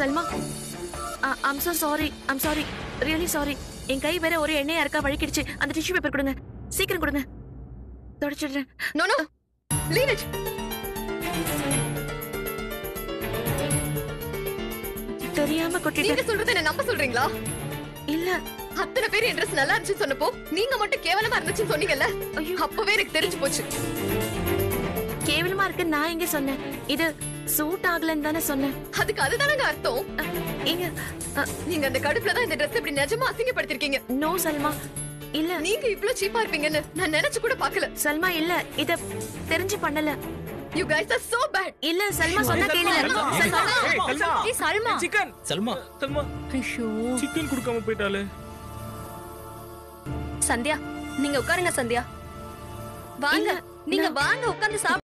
Salma I'm so sorry I'm sorry really sorry என் கை வேற ஒரே எண்ணெயா இருக்கா வழுக்கிடுச்சு அந்த டிஷ்யூ பேப்பர் கொடுங்க சீக்கிரம் கொடுங்க தொடச்சிடுறேன் நோ நோ லீவ் இட் தெரியாம நீங்க கொட்டிட்டேன் சொல்றத என்ன நம்ப சொல்றீங்களா இல்ல அத்தனை பேர் என் ட்ரெஸ் நல்லா இருந்துச்சுன்னு சொன்னப்போ நீங்க மட்டும் கேவலமா இருந்துச்சுன்னு சொன்னீங்கல்ல ஐயோ. அப்பவே எனக்கு தெரிஞ்சு போச்சு கேவலமா இருக்கு நான் எங்க சொன்னேன் இது சூட் ஆகலன்னு தானே சொன்னேன் அதுக்கு அதுதானங்க அர்த்தம் அ, இங்க நீங்க அந்த கடுப்புல தான் இந்த ட்ரெஸ் இப்படி நிஜமா அசிங்கப்படுத்திருக்கீங்க நோ சல்மா இல்ல நீங்க இவ்ளோ சீப்பா இருப்பீங்கன்னு நான் நினைச்சு கூட பார்க்கல சல்மா இல்ல இத தெரிஞ்சு பண்ணல you guys are so bad இல்ல சல்மா சொன்னா கேளுங்க சல்மா ஏய், சல்மா. ஏய் சல்மா சிக்கன் சல்மா சல்மா ஐயோ சிக்கன் கொடுக்காம போயிட்டாலே சந்தியா நீங்க உட்காருங்க சந்தியா வாங்க இல்ல, நீங்க நான்- வாங்க உட்கார்ந்து சாப்பிடுங்க